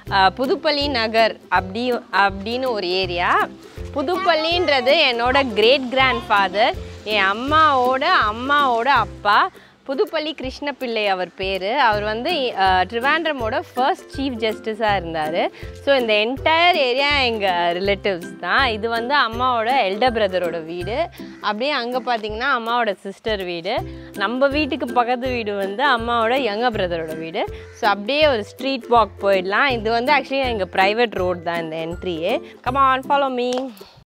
அஹ், புதுப்பள்ளி நகர் அப்படி அப்படின்னு ஒரு ஏரியா புதுப்பள்ளின்றது என்னோட கிரேட் கிராண்ட் ஃபாதர் என் அம்மாவோட அம்மாவோட அப்பா புதுப்பள்ளி கிருஷ்ணபிள்ளை அவர் பேர் அவர் வந்து அஹ், ட்ரிவாண்ட்ரமோட ஃபர்ஸ்ட் சீஃப் ஜஸ்டிஸாக இருந்தார் ஸோ இந்த என்டையர் ஏரியா எங்கள் ரிலேட்டிவ்ஸ் தான் இது வந்து அம்மாவோட எல்டர் பிரதரோட வீடு அப்படியே அங்கே பார்த்தீங்கன்னா அம்மாவோட சிஸ்டர் வீடு நம்ம வீட்டுக்கு பக்கத்து வீடு வந்து அம்மாவோட யங்க பிரதரோட வீடு ஸோ அப்படியே ஒரு ஸ்ட்ரீட் வாக் போயிடலாம் இது வந்து ஆக்சுவலி எங்கள் ப்ரைவேட் ரோட் தான் இந்த என்ட்ரியே கமான் ஃபாலோ மீ